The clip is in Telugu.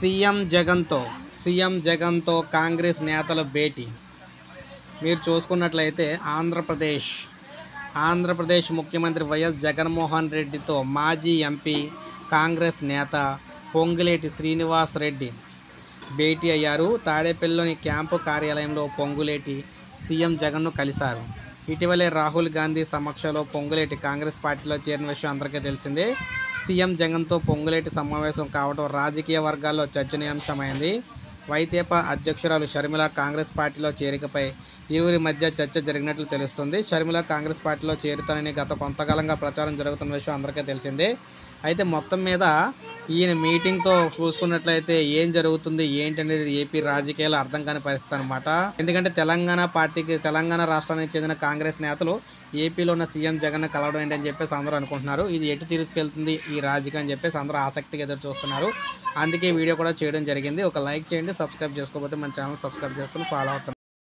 సీఎం జగన్తో సీఎం జగన్తో కాంగ్రెస్ నేతల భేటీ మీరు చూసుకున్నట్లయితే ఆంధ్రప్రదేశ్ ఆంధ్రప్రదేశ్ ముఖ్యమంత్రి వైఎస్ జగన్మోహన్ రెడ్డితో మాజీ ఎంపీ కాంగ్రెస్ నేత పొంగులేటి శ్రీనివాస్ రెడ్డి భేటీ అయ్యారు తాడేపల్లిలోని క్యాంపు కార్యాలయంలో పొంగులేటి సీఎం జగన్ను కలిశారు ఇటీవలే రాహుల్ గాంధీ సమక్షంలో పొంగులేటి కాంగ్రెస్ పార్టీలో చేరిన విషయం అందరికీ తెలిసిందే సీఎం జగన్తో పొంగులేటి సమావేశం కావడం రాజకీయ వర్గాల్లో చర్చనీయాంశమైంది వైతేపా అధ్యక్షురాలు షర్మిల కాంగ్రెస్ పార్టీలో చేరికపై ఇరువురి మధ్య చర్చ జరిగినట్లు తెలుస్తుంది షర్మిల కాంగ్రెస్ పార్టీలో చేరుతానని గత కొంతకాలంగా ప్రచారం జరుగుతున్న విషయం అందరికీ తెలిసిందే అయితే మొత్తం మీద ఈయన మీటింగ్తో చూసుకున్నట్లయితే ఏం జరుగుతుంది ఏంటి అనేది ఏపీ రాజకీయాలు అర్థం కాని పరిస్థితి అనమాట ఎందుకంటే తెలంగాణ పార్టీకి తెలంగాణ రాష్ట్రానికి చెందిన కాంగ్రెస్ నేతలు ఏపీలో ఉన్న సీఎం జగన్ కలవడం ఏంటి అని చెప్పేసి అందరూ అనుకుంటున్నారు ఇది ఎటు తీసుకెళ్తుంది ఈ రాజకీయం అని చెప్పేసి అందరూ ఆసక్తిగా ఎదురు చూస్తున్నారు అందుకే ఈ వీడియో కూడా చేయడం జరిగింది ఒక లైక్ చేయండి సబ్స్క్రైబ్ చేసుకోకపోతే మన ఛానల్ సబ్స్క్రైబ్ చేసుకుని ఫాలో అవుతున్నారు